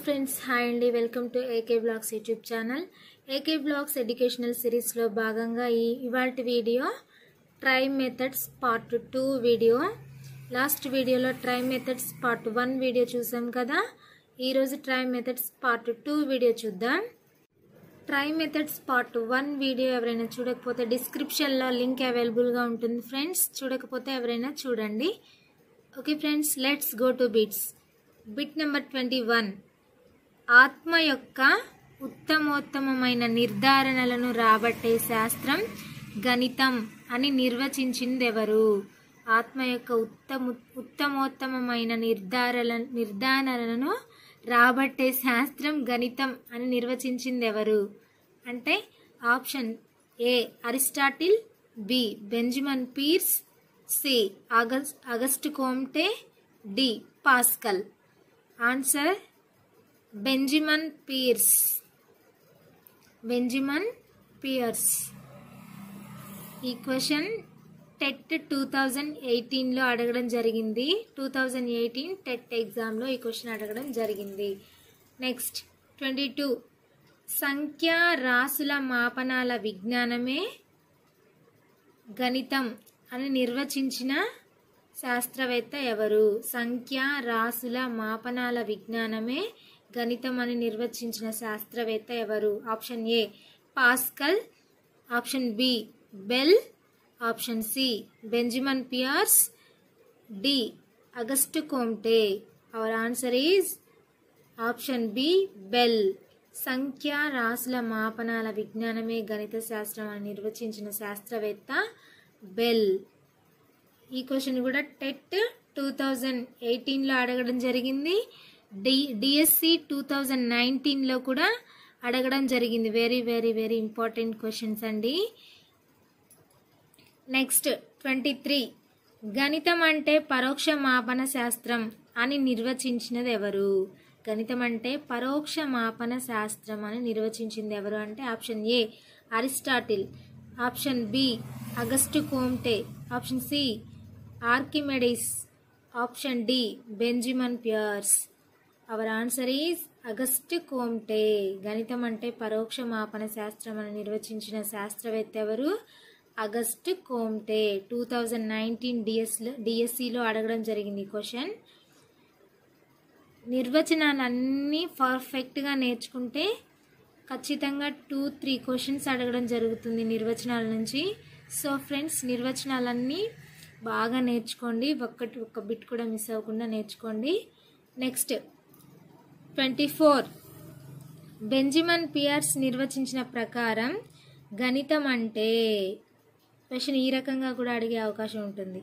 friends hi అండి welcome to AK blogs YouTube channel AK blogs educational సిరీస్లో భాగంగా ఈ ఇవాల్టి video tri methods part two video last వీడియోలో tri methods part one video చూసాం కదా ఈరోజు tri methods part two video చూద్దాం tri methods part one video ఎవరైనా చూడకపోతే డిస్క్రిప్షన్లో లింక్ అవైలబుల్గా ఉంటుంది ఫ్రెండ్స్ చూడకపోతే ఎవరైనా చూడండి okay friends let's go to bits bit number twenty one ఆత్మ యొక్క ఉత్తమోత్తమమైన నిర్ధారణలను రాబట్టే శాస్త్రం గణితం అని నిర్వచించిందెవరు ఆత్మ యొక్క ఉత్తమ ఉత్తమోత్తమమైన నిర్ధారణ నిర్ధారణలను రాబట్టే శాస్త్రం గణితం అని నిర్వచించిందెవరు అంటే option A Aristotle B Benjamin Peirce C August August Comte D Pascal answer Benjamin Peirce Benjamin Peirce ఈ క్వశ్చన్ టెట్ టూ థౌజండ్ ఎయిటీన్లో అడగడం జరిగింది టూ థౌజండ్ ఎయిటీన్ టెట్ ఎగ్జామ్లో ఈ క్వశ్చన్ అడగడం జరిగింది నెక్స్ట్ ట్వంటీ టూ సంఖ్యా రాసుల మాపనాల విజ్ఞానమే గణితం అని నిర్వచించిన శాస్త్రవేత్త ఎవరు సంఖ్యా రాసుల మాపనాల విజ్ఞానమే గణితం అని నిర్వచించిన శాస్త్రవేత్త ఎవరు option A Pascal option B Bell option C Benjamin Peirce D August Comte our answer is option B Bell సంఖ్యా రాసుల మాపనాల విజ్ఞానమే గణిత శాస్త్రం అని నిర్వచించిన శాస్త్రవేత్త బెల్ ఈ క్వశ్చన్ కూడా టెట్ టూ థౌజండ్ ఎయిటీన్లో అడగడం జరిగింది డి డిఎస్సి టూ థౌజండ్ నైన్టీన్లో కూడా అడగడం జరిగింది very very very important questions అండి నెక్స్ట్ ట్వంటీ త్రీ గణితం అంటే పరోక్ష మాపన శాస్త్రం అని నిర్వచించినది ఎవరు గణితం అంటే పరోక్ష మాపన శాస్త్రం అని నిర్వచించింది ఎవరు అంటే option A Aristotle option B August Comte option C Archimedes option D Benjamin Peirce our answer is August Comte గణితం అంటే పరోక్ష మాపన శాస్త్రం అని నిర్వచించిన శాస్త్రవేత్త ఎవరు August Comte two thousand nineteen డిఎస్లో డిఎస్సిలో అడగడం జరిగింది క్వశ్చన్ నిర్వచనాలన్నీ పర్ఫెక్ట్గా నేర్చుకుంటే ఖచ్చితంగా టూ త్రీ క్వశ్చన్స్ అడగడం జరుగుతుంది నిర్వచనాల నుంచి సో ఫ్రెండ్స్ నిర్వచనాలన్నీ బాగా నేర్చుకోండి ఒక్కటి ఒక్క బిట్ కూడా మిస్ అవ్వకుండా నేర్చుకోండి next twenty four Benjamin Peirce నిర్వచించిన ప్రకారం గణితం అంటే క్వశ్చన్ ఈ రకంగా కూడా అడిగే అవకాశం ఉంటుంది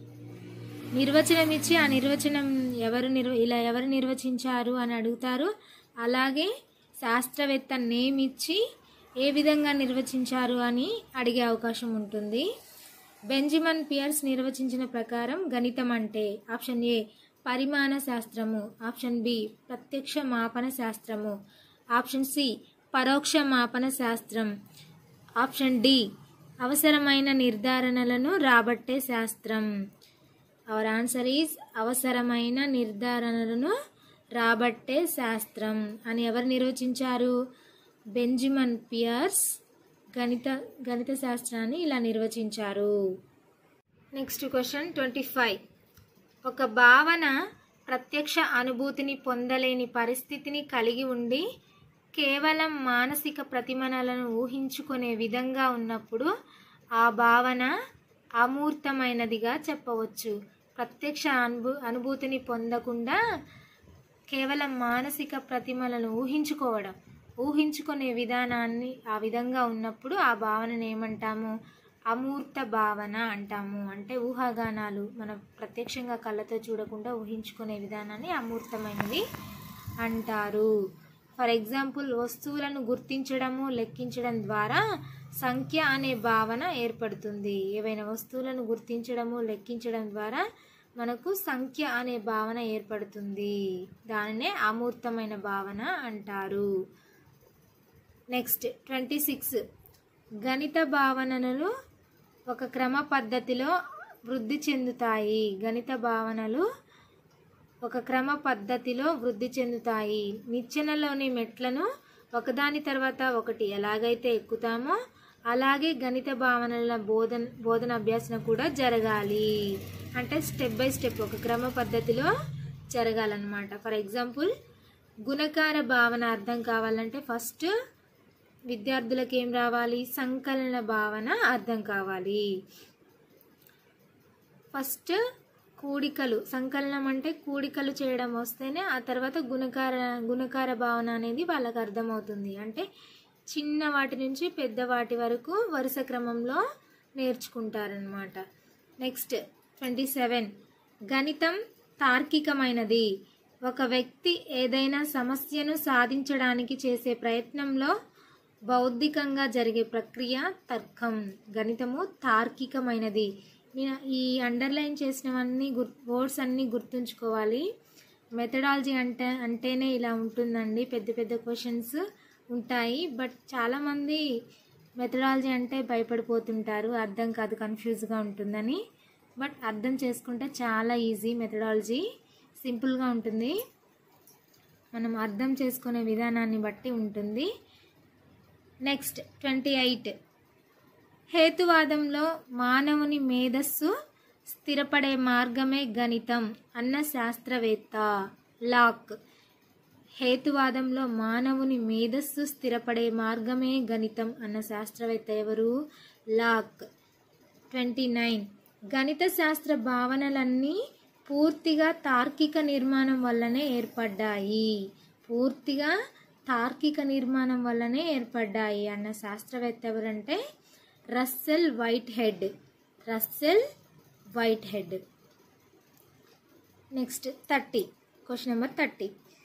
నిర్వచనం ఇచ్చి ఆ నిర్వచనం ఎవరు నిర్వ ఇలా ఎవరు నిర్వచించారు అని అడుగుతారు అలాగే శాస్త్రవేత్త నేమ్ ఇచ్చి ఏ విధంగా నిర్వచించారు అని అడిగే అవకాశం ఉంటుంది బెంజిమన్ పియర్స్ నిర్వచించిన ప్రకారం గణితం అంటే ఆప్షన్ ఏ పరిమాణ శాస్త్రము ఆప్షన్ బి ప్రత్యక్ష మాపన శాస్త్రము ఆప్షన్ సి పరోక్ష మాపన శాస్త్రం ఆప్షన్ డి అవసరమైన నిర్ధారణలను రాబట్టే శాస్త్రం అవర్ ఆన్సర్ ఈజ్ అవసరమైన నిర్ధారణలను రాబట్టే శాస్త్రం అని ఎవరు నిర్వచించారు బెంజిమన్ పియర్స్ గణిత గణిత శాస్త్రాన్ని ఇలా నిర్వచించారు నెక్స్ట్ క్వశ్చన్ ట్వంటీ ఫైవ్ ఒక భావన ప్రత్యక్ష అనుభూతిని పొందలేని పరిస్థితిని కలిగి ఉండి కేవలం మానసిక ప్రతిమనలను ఊహించుకునే విధంగా ఉన్నప్పుడు ఆ భావన అమూర్తమైనదిగా చెప్పవచ్చు ప్రత్యక్ష అనుభూ అనుభూతిని పొందకుండా కేవలం మానసిక ప్రతిమలను ఊహించుకోవడం ఊహించుకునే విధానాన్ని ఆ విధంగా ఉన్నప్పుడు ఆ భావనను ఏమంటాము అమూర్త భావన అంటాము అంటే ఊహాగానాలు మనం ప్రత్యక్షంగా కళ్ళతో చూడకుండా ఊహించుకునే విధానాన్ని అమూర్తమైనది అంటారు ఫర్ ఎగ్జాంపుల్ వస్తువులను గుర్తించడము లెక్కించడం ద్వారా సంఖ్య అనే భావన ఏర్పడుతుంది ఏవైనా వస్తువులను గుర్తించడము లెక్కించడం ద్వారా మనకు సంఖ్య అనే భావన ఏర్పడుతుంది దానినే అమూర్తమైన భావన అంటారు నెక్స్ట్ ట్వంటీ సిక్స్ గణిత భావనలు ఒక క్రమ పద్ధతిలో వృద్ధి చెందుతాయి గణిత భావనలు ఒక క్రమ పద్ధతిలో వృద్ధి చెందుతాయి నిచ్చెనలోని మెట్లను ఒకదాని తర్వాత ఒకటి ఎలాగైతే ఎక్కుతామో అలాగే గణిత భావనల బోధన బోధన అభ్యాసన కూడా జరగాలి అంటే స్టెప్ బై స్టెప్ ఒక క్రమ పద్ధతిలో జరగాలన్నమాట ఫర్ ఎగ్జాంపుల్ గుణకార భావన అర్థం కావాలంటే ఫస్ట్ విద్యార్థులకు ఏం రావాలి సంకలన భావన అర్థం కావాలి ఫస్ట్ కూడికలు సంకలనం అంటే కూడికలు చేయడం వస్తేనే ఆ తర్వాత గుణకార గుణకార భావన అనేది వాళ్ళకి అర్థమవుతుంది అంటే చిన్న వాటి నుంచి పెద్ద వాటి వరకు వరుస క్రమంలో నేర్చుకుంటారనమాట నెక్స్ట్ ట్వంటీ సెవెన్ గణితం తార్కికమైనది ఒక వ్యక్తి ఏదైనా సమస్యను సాధించడానికి చేసే ప్రయత్నంలో బౌద్ధికంగా జరిగే ప్రక్రియ తర్కం గణితము తార్కికమైనది నేను ఈ అండర్లైన్ చేసినవన్నీ గుర్ వర్డ్స్ అన్నీ గుర్తుంచుకోవాలి మెథడాలజీ అంటే అంటేనే ఇలా ఉంటుందండి పెద్ద పెద్ద క్వశ్చన్స్ ఉంటాయి బట్ చాలామంది మెథడాలజీ అంటే భయపడిపోతుంటారు అర్థం కాదు కన్ఫ్యూజ్గా ఉంటుందని బట్ అర్థం చేసుకుంటే చాలా ఈజీ మెథడాలజీ సింపుల్గా ఉంటుంది మనం అర్థం చేసుకునే విధానాన్ని బట్టి ఉంటుంది నెక్స్ట్ ట్వంటీ ఎయిట్ హేతువాదంలో మానవుని మేధస్సు స్థిరపడే మార్గమే గణితం అన్న శాస్త్రవేత్త లాక్ హేతువాదంలో మానవుని మేధస్సు స్థిరపడే మార్గమే గణితం అన్న శాస్త్రవేత్త ఎవరు లాక్ ట్వంటీ నైన్ గణిత శాస్త్ర భావనలన్నీ పూర్తిగా తార్కిక నిర్మాణం వల్లనే ఏర్పడ్డాయి పూర్తిగా తార్కిక నిర్మాణం వల్లనే ఏర్పడ్డాయి అన్న శాస్త్రవేత్త ఎవరంటే Russell Whitehead Russell Whitehead next thirty question number thirty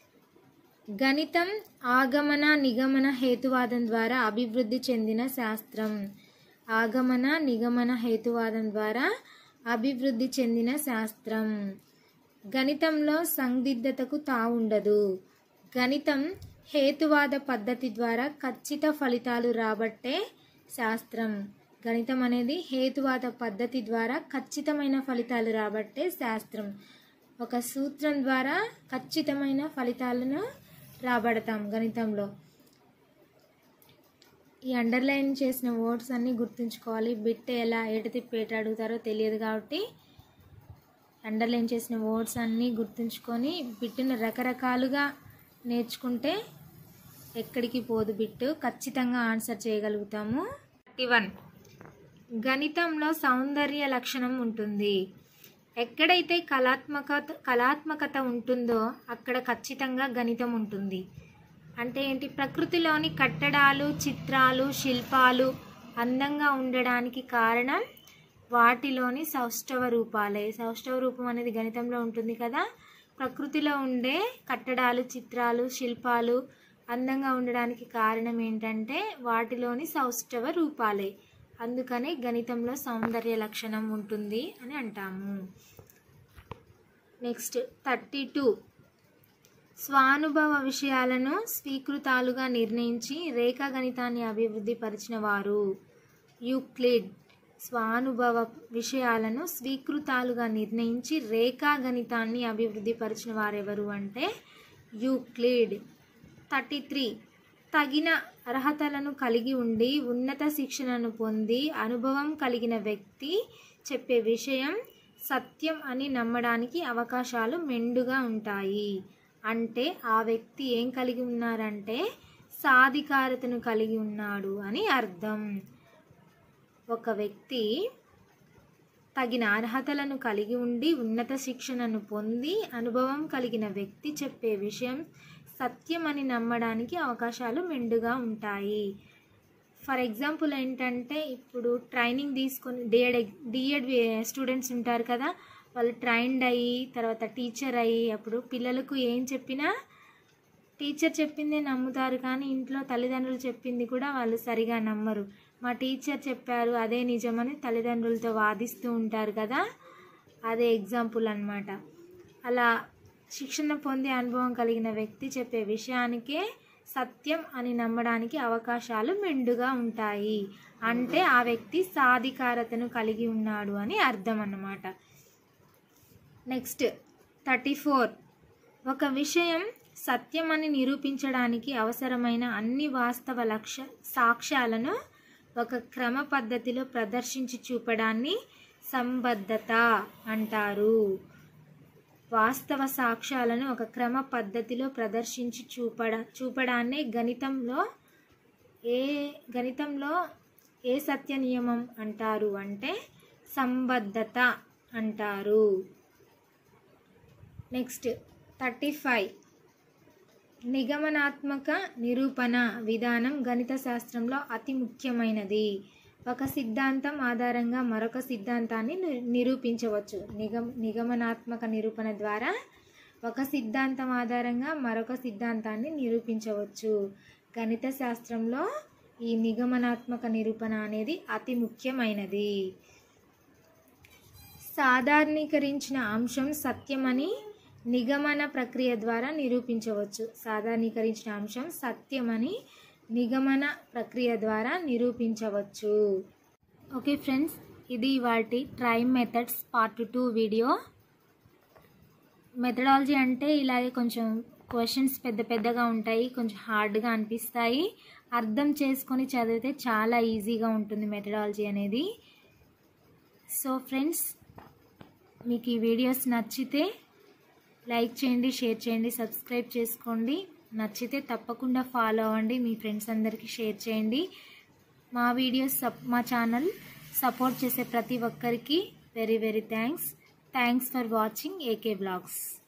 గణితం ఆగమన నిగమన హేతువాదం ద్వారా అభివృద్ధి చెందిన శాస్త్రం ఆగమన నిగమన హేతువాదం ద్వారా అభివృద్ధి చెందిన శాస్త్రం గణితంలో సందిగ్ధతకు తావుండదు గణితం హేతువాద పద్ధతి ద్వారా ఖచ్చిత ఫలితాలు రాబట్టే శాస్త్రం గణితం అనేది హేతువాద పద్ధతి ద్వారా ఖచ్చితమైన ఫలితాలు రాబట్టే శాస్త్రం ఒక సూత్రం ద్వారా ఖచ్చితమైన ఫలితాలను రాబడతాం గణితంలో ఈ అండర్లైన్ చేసిన వర్డ్స్ అన్నీ గుర్తుంచుకోవాలి బిట్ ఎలా ఏట తిప్పి ఏట అడుగుతారో తెలియదు కాబట్టి అండర్లైన్ చేసిన వర్డ్స్ అన్నీ గుర్తుంచుకొని బిట్టును రకరకాలుగా నేర్చుకుంటే ఎక్కడికి పోదు బిట్టు ఖచ్చితంగా ఆన్సర్ చేయగలుగుతాము థర్టీ వన్ గణితంలో సౌందర్య లక్షణం ఉంటుంది ఎక్కడైతే కళాత్మకత కళాత్మకత ఉంటుందో అక్కడ ఖచ్చితంగా గణితం ఉంటుంది అంటే ఏంటి ప్రకృతిలోని కట్టడాలు చిత్రాలు శిల్పాలు అందంగా ఉండడానికి కారణం వాటిలోని సౌష్ఠవ రూపాలే సౌష్ఠవ రూపం అనేది గణితంలో ఉంటుంది కదా ప్రకృతిలో ఉండే కట్టడాలు చిత్రాలు శిల్పాలు అందంగా ఉండడానికి కారణం ఏంటంటే వాటిలోని సౌష్ఠవ రూపాలే అందుకనే గణితంలో సౌందర్య లక్షణం ఉంటుంది అని అంటాము నెక్స్ట్ థర్టీ టూ స్వానుభవ విషయాలను స్వీకృతాలుగా నిర్ణయించి రేఖాగణితాన్ని అభివృద్ధి పరిచిన వారు యూక్లిడ్ స్వానుభవ విషయాలను స్వీకృతాలుగా నిర్ణయించి రేఖాగణితాన్ని అభివృద్ధి పరిచిన వారెవరు అంటే యూక్లిడ్ థర్టీ త్రీ తగిన అర్హతలను కలిగి ఉండి ఉన్నత శిక్షణను పొంది అనుభవం కలిగిన వ్యక్తి చెప్పే విషయం సత్యం అని నమ్మడానికి అవకాశాలు మెండుగా ఉంటాయి అంటే ఆ వ్యక్తి ఏం కలిగి ఉన్నారంటే సాధికారతను కలిగి ఉన్నాడు అని అర్థం ఒక వ్యక్తి తగిన అర్హతలను కలిగి ఉండి ఉన్నత శిక్షణను పొంది అనుభవం కలిగిన వ్యక్తి చెప్పే విషయం సత్యం అని నమ్మడానికి అవకాశాలు మెండుగా ఉంటాయి ఫర్ ఎగ్జాంపుల్ ఏంటంటే ఇప్పుడు ట్రైనింగ్ తీసుకొని డిఎడ్ డిఎడ్ స్టూడెంట్స్ ఉంటారు కదా వాళ్ళు ట్రైన్డ్ అయ్యి తర్వాత టీచర్ అయ్యి అప్పుడు పిల్లలకు ఏం చెప్పినా టీచర్ చెప్పిందే నమ్ముతారు కానీ ఇంట్లో తల్లిదండ్రులు చెప్పింది కూడా వాళ్ళు సరిగా నమ్మరు మా టీచర్ చెప్పారు అదే నిజమని తల్లిదండ్రులతో వాదిస్తూ ఉంటారు కదా అదే ఎగ్జాంపుల్ అన్నమాట అలా శిక్షణ పొందే అనుభవం కలిగిన వ్యక్తి చెప్పే విషయానికే సత్యం అని నమ్మడానికి అవకాశాలు మెండుగా ఉంటాయి అంటే ఆ వ్యక్తి సాధికారతను కలిగి ఉన్నాడు అని అర్థం అన్నమాట నెక్స్ట్ థర్టీ ఫోర్ ఒక విషయం సత్యమని నిరూపించడానికి అవసరమైన అన్ని వాస్తవ లక్ష్య సాక్ష్యాలను ఒక క్రమ పద్ధతిలో ప్రదర్శించి చూపడాన్ని సంబద్ధత అంటారు వాస్తవ సాక్ష్యాలను ఒక క్రమ పద్ధతిలో ప్రదర్శించి చూపడ చూపడాన్నే గణితంలో ఏ గణితంలో ఏ సత్య నియమం అంటారు అంటే సంబద్ధత అంటారు నెక్స్ట్ థర్టీ ఫైవ్ నిగమనాత్మక నిరూపణ విధానం గణిత శాస్త్రంలో అతి ముఖ్యమైనది ఒక సిద్ధాంతం ఆధారంగా మరొక సిద్ధాంతాన్ని ని- నిరూపించవచ్చు నిగమ నిగమనాత్మక నిరూపణ ద్వారా ఒక సిద్ధాంతం ఆధారంగా మరొక సిద్ధాంతాన్ని నిరూపించవచ్చు గణిత శాస్త్రంలో ఈ నిగమనాత్మక నిరూపణ అనేది అతి ముఖ్యమైనది సాధారణీకరించిన అంశం సత్యమని నిగమన ప్రక్రియ ద్వారా నిరూపించవచ్చు సాధారణీకరించిన అంశం సత్యమని నిగమన ప్రక్రియ ద్వారా నిరూపించవచ్చు ఓకే ఫ్రెండ్స్ ఇది వాటి tri methods part two video methodology అంటే ఇలాగే కొంచెం క్వశ్చన్స్ పెద్ద పెద్దగా ఉంటాయి కొంచెం హార్డ్గా అనిపిస్తాయి అర్థం చేసుకొని చదివితే చాలా ఈజీగా ఉంటుంది మెథడాలజీ అనేది సో ఫ్రెండ్స్ మీకు ఈ వీడియోస్ నచ్చితే లైక్ చేయండి షేర్ చేయండి సబ్స్క్రైబ్ చేసుకోండి నచ్చితే తప్పకుండా ఫాలో అవ్వండి మీ ఫ్రెండ్స్ అందరికీ షేర్ చేయండి మా వీడియోస్ సప్ మా ఛానల్ సపోర్ట్ చేసే ప్రతి ఒక్కరికి very very thanks thanks for watching AK blogs